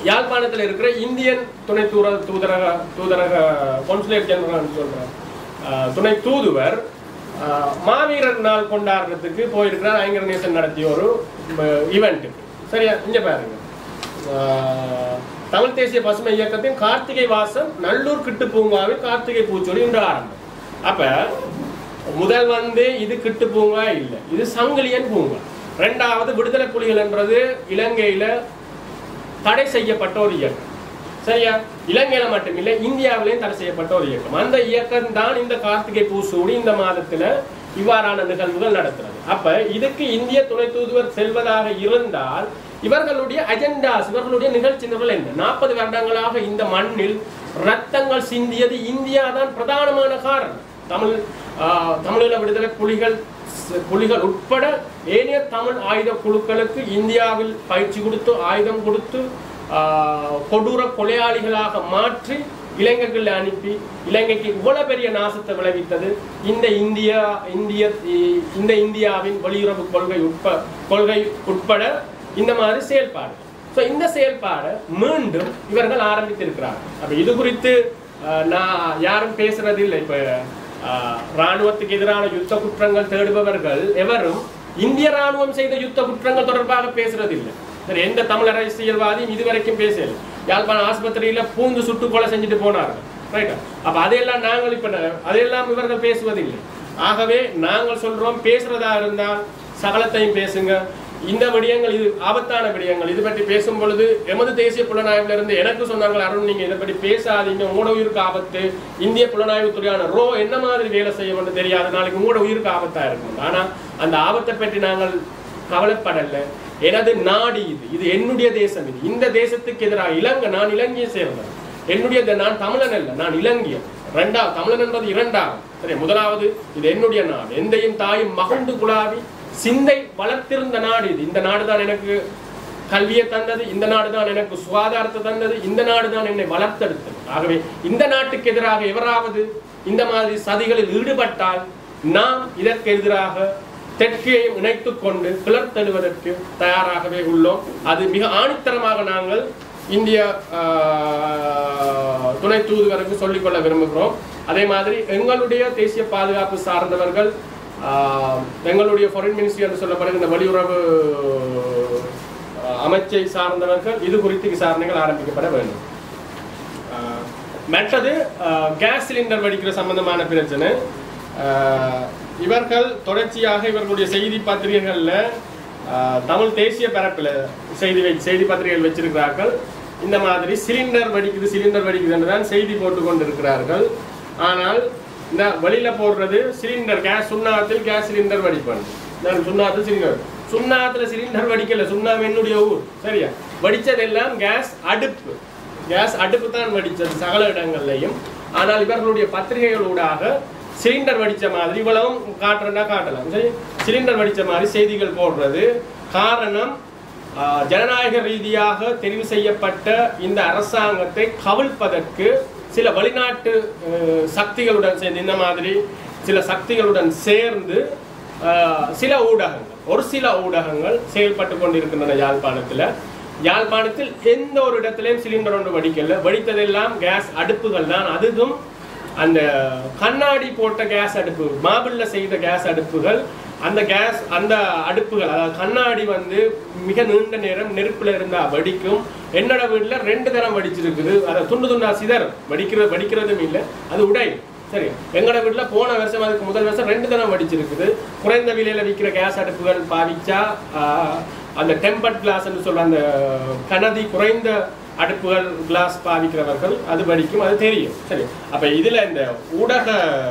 யாழ்ப்பாணத்தில் இருக்கிற இந்தியன் துணை தூர தூதரக தூதரக கான்சுலேட் ஜெனரல் சொல்ற அஹ், துணை தூதுவர் அஹ், மாவீரர் நாள் கொண்டாடுறதுக்கு போயிருக்கிறார் ஐங்கர நேசன் நடத்திய ஒரு ஈவெண்ட்டுக்கு சரியா இங்க பாருங்க அஹ், தமிழ் தேசிய பசுமை இயக்கத்தின் கார்த்திகை வாசம் நல்லூர் கிட்டு பூங்காவில் கார்த்திகை பூச்சொலி இன்று ஆரம்பம் அப்ப முதல் வந்து இது கிட்டு பூங்கா இல்லை இது சங்கிலியன் பூங்கா ரெண்டாவது விடுதலை புலிகள் என்றது இலங்கையில தடை செய்யப்பட்ட ஒரு இயக்கம் சரியா இலங்கையில மட்டுமில்லை இந்தியாவிலையும் தடை செய்யப்பட்ட ஒரு இயக்கம் அந்த இயக்கம் தான் இந்த கார்த்திகை பூசூடி இந்த மாதத்துல இவ்வாறான நிகழ்வுகள் நடத்துறது அப்ப இதுக்கு இந்திய துணை தூதுவர் செல்வதாக இருந்தால் இவர்களுடைய அஜெண்டாஸ் இவர்களுடைய நிகழ்ச்சி நிரல் என்ன நாற்பது வருடங்களாக இந்த மண்ணில் ரத்தங்கள் சிந்தியது இந்தியா தான் பிரதானமான காரணம் தமிழ் ஆஹ், தமிழீழ விடுதலை புலிகள் ஸ்- புலிகள் உட்பட ஏனைய தமிழ் ஆயுத குழுக்களுக்கு இந்தியாவில் பயிற்சி கொடுத்து ஆயுதம் கொடுத்து ஆஹ், கொடூர கொலையாளிகளாக மாற்றி இலங்கைகள் அனுப்பி இலங்கைக்கு இவ்வளவு பெரிய நாசத்தை விளைவித்தது இந்த இந்தியா இந்திய இ- இந்த இந்தியாவின் வெளியுறவு கொள்கை உட்ப கொள்கை உட்பட இந்த மாதிரி செயல்பாடு ஸோ இந்த செயல்பாடை மீண்டும் இவர்கள் ஆரம்பித்திருக்கிறார்கள் அப்ப இது குறித்து ஆஹ், நான் யாரும் பேசுறது இல்லை இப்ப ஆஹ், ராணுவத்துக்கு எதிரான யுத்த குற்றங்கள் தேடுபவர்கள் எவரும் இந்திய ராணுவம் செய்த யுத்த குற்றங்கள் தொடர்பாக பேசுறதில்லை சரி எந்த தமிழ் அரசியல்வாதியும் இதுவரைக்கும் பேசல யாழ்ப்பாணம் ஆஸ்பத்திரியில பூந்து சுட்டு கொலை செஞ்சுட்டு போனார்கள் ரைட்டா அப்ப அதையெல்லாம் நாங்கள் இப்ப ந- அதையெல்லாம் இவர்கள் பேசுவதில்லை ஆகவே நாங்கள் சொல்றோம் பேசுறதா இருந்தால் சகலத்தையும் பேசுங்க இந்த விடயங்கள் இது ஆபத்தான விடயங்கள் இது பற்றி பேசும் பொழுது எமது தேசிய புலனாய்வுல இருந்து எனக்கு சொன்னார்கள் அருண் நீங்க இதை பற்றி பேசாதீங்க உங்களோட உயிருக்கு ஆபத்து இந்திய புலனாய்வு துறையான ரோ என்ன மாதிரி வேலை செய்யும் தெரியாது நாளைக்கு உங்களோட உயிருக்கு ஆபத்தா இருக்கும் ஆனா அந்த ஆபத்தை பற்றி நாங்கள் கவலைப்படல எனது நாடு இது இது என்னுடைய தேசம் இது இந்த தேசத்துக்கு எதிராக இலங்கை நான் இலங்கையை சேர்ந்தவன் என்னுடைய த- நான் தமிழன் அல்ல நான் இலங்கையன் ரெண்டாவது தமிழன் என்பது இரண்டாவது சரி முதலாவது இது என்னுடைய நாடு எந்தையும் தாயும் மகண்டு குழாவி சிந்தை வளர்த்திருந்த நாடு இது இந்த நாடு தான் எனக்கு கல்வியை தந்தது இந்த நாடு தான் எனக்கு சுகாதாரத்தை தந்தது இந்த நாடு தான் என்னை வளர்த்தெடுத்தது ஆகவே இந்த நாட்டுக்கு எதிராக எவராவது இந்த மாதிரி சதிகளில் ஈடுபட்டால் நாம் இதற்கு எதிராக தெற்கையும் இணைத்துக் கொண்டு கிளர்த்தெழுவதற்கு தயாராகவே உள்ளோம் அது மிக ஆணித்தரமாக நாங்கள் இந்திய ஆஹ், துணை தூதுவருக்கு சொல்லிக்கொள்ள விரும்புகிறோம் அதே மாதிரி எங்களுடைய தேசிய பாதுகாப்பு சார்ந்தவர்கள் ஆஹ், எங்களுடைய ஃபாரின் மினிஸ்ட்ரி என்று சொல்லப்படுகிற வெளியுறவு ஆஹ், அமைச்சை சார்ந்தவர்கள் இது குறித்து விசாரணைகள் ஆரம்பிக்கப்பட வேண்டும் ஆஹ், மற்றது கேஸ் சிலிண்டர் வெடிக்கிற சம்பந்தமான பிரச்சனை ஆஹ், இவர்கள் தொடர்ச்சியாக இவர்களுடைய செய்தி பத்திரிகைகளில் தமிழ் தேசிய பரப்பில் செய்தி வை- செய்தி பத்திரிகைகள் வச்சிருக்கிறார்கள் இந்த மாதிரி சிலிண்டர் வெடிக்குது சிலிண்டர் வெடிக்குதுன்னு தான் செய்தி போட்டு கொண்டிருக்கிறார்கள் ஆனால் இந்த வெளியில போடுறது சிலிண்டர் கேஸ் சுண்ணாத்தில் கேஸ் சிலிண்டர் வெடிப்பாங்க நான் சுண்ணாத்து சிலிண்டர் சுண்ணாத்துல சிலிண்டர் வெடிக்கல சுண்ணாம் என்னுடைய ஊர் சரியா வெடிச்சதெல்லாம் கேஸ் அடுப்பு கேஸ் அடுப்பு தான் வெடிச்சது சகல இடங்கள்லையும் ஆனால் இவர்களுடைய பத்திரிகைகளூடாக சிலிண்டர் வெடிச்ச மாதிரி இவ்வளவும் காட்டுறதா காட்டலாம் சரி சிலிண்டர் வெடிச்ச மாதிரி செய்திகள் போடுறது காரணம் ஆஹ், ஜனநாயக ரீதியாக தெரிவு செய்யப்பட்ட இந்த அரசாங்கத்தை கவிழ்ப்பதற்கு சில வெளிநாட்டு அஹ், சக்திகளுடன் சேர்ந்து இந்த மாதிரி சில சக்திகளுடன் சேர்ந்து ஆஹ், சில ஊடகங்கள் ஒரு சில ஊடகங்கள் செயல்பட்டு கொண்டிருக்கின்றன யாழ்ப்பாணத்தில் யாழ்ப்பாணத்தில் எந்த ஒரு இடத்திலையும் சிலிண்டர் ஒன்று வெடிக்கல வெடித்ததெல்லாம் கேஸ் அடுப்புகள் தான் அதுவும் அந்த கண்ணாடி போட்ட கேஸ் அடுப்பு மாபிள்ல செய்த கேஸ் அடுப்புகள் அந்த கேஸ் அந்த அடுப்புகள் அதாவது கண்ணாடி வந்து மிக நீண்ட நேரம் நெருப்புல இருந்தா வெடிக்கும் என்னோட வீட்டுல ரெண்டு தரம் வெடிச்சிருக்குது அதை துண்டு துண்டா சிதறும் வெடிக்கிறது வெடிக்கிறதும் இல்லை அது உடையும் சரி எங்களோட வீட்டுல போன வருஷம் அதுக்கு முதல் வருஷம் ரெண்டு தரம் வெடிச்சிருக்குது குறைந்த விலையில விற்கிற கேஸ் அடுப்புகள் பாவிச்சா ஆஹ், அந்த டெம்பர்ட் கிளாஸ்ன்னு சொல்ற அந்த கனதி குறைந்த அடுப்புகள் கிளாஸ் பாவிக்கிறவர்கள் அது வெடிக்கும் அது தெரியும் சரி அப்ப இதுல இந்த ஊடக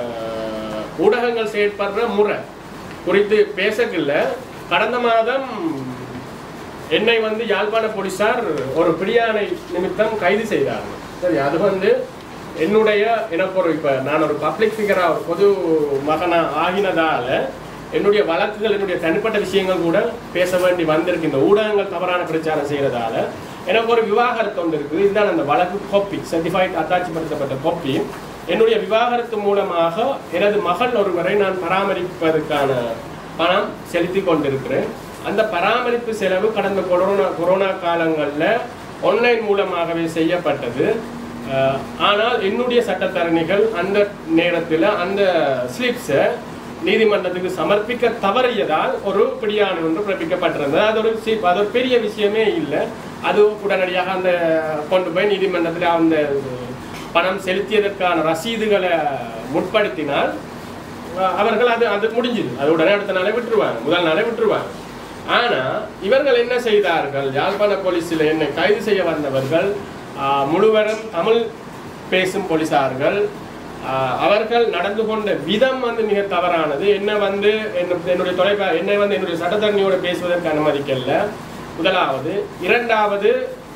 ஊடகங்கள் செயற்படுற முறை குறித்து பேசக்குள்ள கடந்த மாதம் என்னை வந்து யாழ்ப்பாண போலீசார் ஒரு பிடியாணை நிமித்தம் கைது செய்தார்கள் சரி அது வந்து என்னுடைய எனக்கு ஒரு இப்ப நான் ஒரு பப்ளிக் ஃபிகரா ஒரு பொது மகனா ஆகினதால என்னுடைய வழக்குகள் என்னுடைய தனிப்பட்ட விஷயங்கள் கூட பேச வேண்டி வந்திருக்கு இந்த ஊடகங்கள் தவறான பிரச்சாரம் செய்யறதால எனக்கு ஒரு விவாகரத்து ஒன்று இருக்குது இதுதான் அந்த வழக்கு கோப்பி சர்டிஃபைட் அத்தாட்சிப்படுத்தப்பட்ட கோப்பி என்னுடைய விவாகரத்து மூலமாக எனது மகள் ஒருவரை நான் பராமரிப்பதற்கான பணம் செலுத்தி கொண்டிருக்கிறேன் அந்த பராமரிப்பு செலவு கடந்த கொரோனா கொரோனா காலங்களில் ஆன்லைன் மூலமாகவே செய்யப்பட்டது அஹ், ஆனால் என்னுடைய சட்டத்தரணிகள் அந்த நேரத்தில் அந்த ஸ்லிப்ஸை நீதிமன்றத்துக்கு சமர்ப்பிக்க தவறியதால் ஒரு பிடியாணை ஒன்று பிறப்பிக்கப்பட்டிருந்தது அது ஒரு சி- அது ஒரு பெரிய விஷயமே இல்லை அது உடனடியாக அந்த கொண்டு போய் நீதிமன்றத்தில் அந்த பணம் செலுத்தியதற்கான ரசீதுகளை முற்படுத்தினால் அஹ், அவர்கள் அது அது முடிஞ்சுது அது உடனே அடுத்த நாளே விட்டுருவாங்க முதல் நாளே விட்டுருவாங்க ஆனா இவர்கள் என்ன செய்தார்கள் யாழ்ப்பாண போலீஸில் என்னை கைது செய்ய வந்தவர்கள் ஆஹ், முழுவதும் தமிழ் பேசும் போலீசார்கள் ஆஹ், அவர்கள் நடந்து கொண்ட விதம் வந்து மிக தவறானது என்ன வந்து என்ன- என்னுடைய தொலைபா என்னை வந்து என்னுடைய சட்டத்தரணியோட பேசுவதற்கு அனுமதிக்கல முதலாவது இரண்டாவது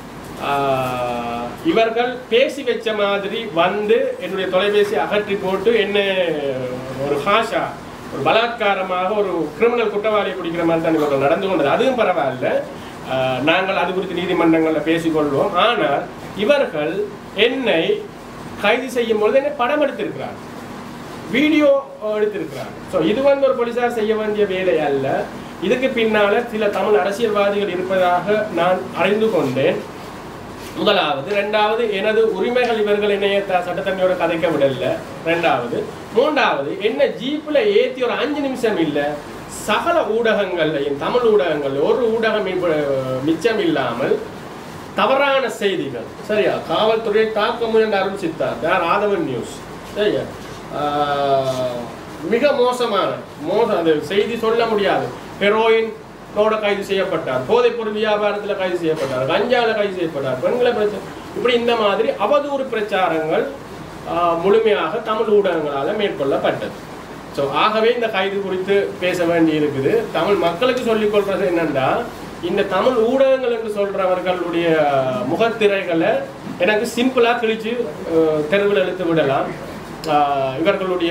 ஆஹ், இவர்கள் பேசி வச்ச மாதிரி வந்து என்னுடைய தொலைபேசி அகற்றி போட்டு என்ன ஒரு ஹாஷா ஒரு பலாத்காரமாக ஒரு கிரிமினல் குற்றவாளியை பிடிக்கிற மாதிரி தான் இவர்கள் நடந்து கொண்டது அதுவும் பரவாயில்ல ஆஹ், நாங்கள் அது குறித்து நீதிமன்றங்களில் பேசிக்கொள்வோம் ஆனால் இவர்கள் என்னை கைது செய்யும் பொழுது என்னை படம் எடுத்திருக்கிறார் வீடியோ எடுத்திருக்கிறார் ஸோ இது வந்து ஒரு போலீசார் செய்ய வேண்டிய வேலை அல்ல இதுக்கு பின்னால சில தமிழ் அரசியல்வாதிகள் இருப்பதாக நான் அறிந்து கொண்டேன் முதலாவது ரெண்டாவது எனது உரிமைகள் இவர்கள் என்னைய த- சட்டத்தரணியோட கதைக்க விடல ரெண்டாவது மூன்றாவது என்ன ஜீப்ல ஏத்தி ஒரு அஞ்சு நிமிஷம் இல்ல சகல ஊடகங்கள்லையும் தமிழ் ஊடகங்கள் ஒரு ஊடகம் இப்ப மிச்சம் இல்லாமல் தவறான செய்திகள் சரியா காவல்துறையை தாக்க முயன்ற அருள் சித்தார்த் யார் ஆதவன் நியூஸ் சரியா ஆஹ், மிக மோசமான மோசம் அந்த செய்தி சொல்ல முடியாது ஹெரோயின் ோட கைது செய்யப்பட்டார் போதைப்பொருள் வியாபாரத்தில் கைது செய்யப்பட்டார் கஞ்சால கைது செய்யப்பட்டார் பெண்களை பிரச்சனை இப்படி இந்த மாதிரி அவதூறு பிரச்சாரங்கள் ஆஹ், முழுமையாக தமிழ் ஊடகங்களால் மேற்கொள்ளப்பட்டது ஸோ ஆகவே இந்த கைது குறித்து பேச வேண்டி இருக்குது தமிழ் மக்களுக்கு சொல்லிக் கொள்றது என்னன்னா இந்த தமிழ் ஊடகங்கள் என்று சொல்றவர்களுடைய முகத்திரைகளை எனக்கு சிம்பிளா கிழிச்சு அஹ், தெருவில் இழுத்து விடலாம் ஆஹ், இவர்களுடைய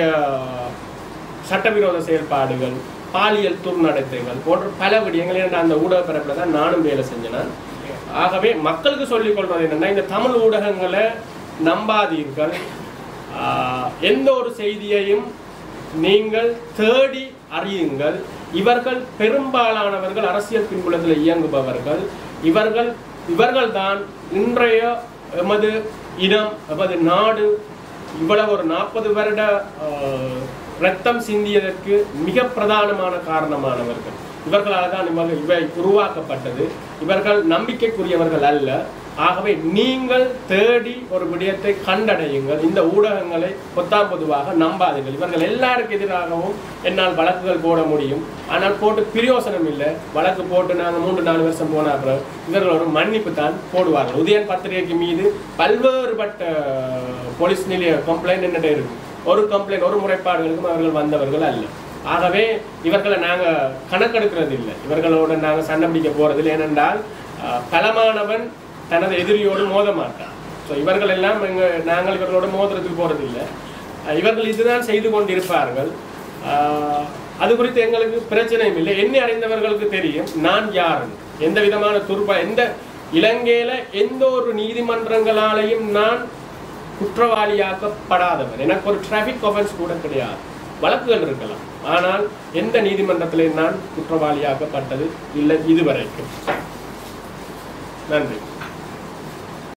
சட்டவிரோத செயல்பாடுகள் பாலியல் துர்நடத்தைகள் போன்ற பல விடயங்கள் ஏன்னா அந்த ஊடக பரப்பில் தான் நானும் வேலை செஞ்சேன் ஆகவே மக்களுக்கு சொல்லிக் கொள்வது என்னன்னா இந்த தமிழ் ஊடகங்களை நம்பாதீர்கள் ஆஹ், எந்த ஒரு செய்தியையும் நீங்கள் தேடி அறியுங்கள் இவர்கள் பெரும்பாலானவர்கள் அரசியல் பின்புலத்தில் இயங்குபவர்கள் இவர்கள் இவர்கள்தான் இன்றைய எமது இனம் எமது நாடு இவ்வளவு ஒரு நாற்பது வருட ஆஹ், ரத்தம் சிந்தியதற்கு மிக பிரதானமான காரணமானவர்கள் இவர்களால் தான் இவர்கள் இவை உருவாக்கப்பட்டது இவர்கள் நம்பிக்கைக்குரியவர்கள் அல்ல ஆகவே நீங்கள் தேடி ஒரு விடயத்தை கண்டடையுங்கள் இந்த ஊடகங்களை பொத்தாம் பொதுவாக நம்பாதீர்கள் இவர்கள் எல்லாருக்கு எதிராகவும் என்னால் வழக்குகள் போட முடியும் ஆனால் போட்டு பிரயோசனம் இல்லை வழக்கு போட்டு நாங்கள் மூன்று நாலு வருஷம் போன அப்புறம் இவர்கள் ஒரு மன்னிப்பு தான் போடுவார்கள் உதயன் பத்திரிகைக்கு மீது பல்வேறுபட்ட போலீஸ் நிலைய கம்ப்ளைண்ட் என்னட்ட இருக்கு ஒரு கம்ப்ளைண்ட் ஒரு முறைப்பாடுகளுக்கும் அவர்கள் வந்தவர்கள் அல்ல ஆகவே இவர்களை நாங்கள் கணக்கெடுக்கிறது இல்லை இவர்களோட நாங்கள் சண்டை பிடிக்க போறதில்லை ஏனென்றால் அஹ், பலமானவன் தனது எதிரியோடு மோத மாட்டான் ஸோ இவர்கள் எல்லாம் எங்க நாங்கள் இவர்களோட மோதுறதுக்கு போறதில்லை அஹ், இவர்கள் இதுதான் செய்து கொண்டிருப்பார்கள் அஹ், அது குறித்து எங்களுக்கு பிரச்சனையும் இல்லை என்னை அறிந்தவர்களுக்கு தெரியும் நான் யாருன்னு எந்த விதமான துருப்பா எந்த இலங்கையில எந்த ஒரு நீதிமன்றங்களாலையும் நான் குற்றவாளியாக்கப்படாதவர் எனக்கு ஒரு டிராஃபிக் ஒஃபென்ஸ் கூட கிடையாது வழக்குகள் இருக்கலாம் ஆனால் எந்த நீதிமன்றத்திலே நான் குற்றவாளியாக்கப்பட்டது இல்லை இதுவரைக்கும் நன்றி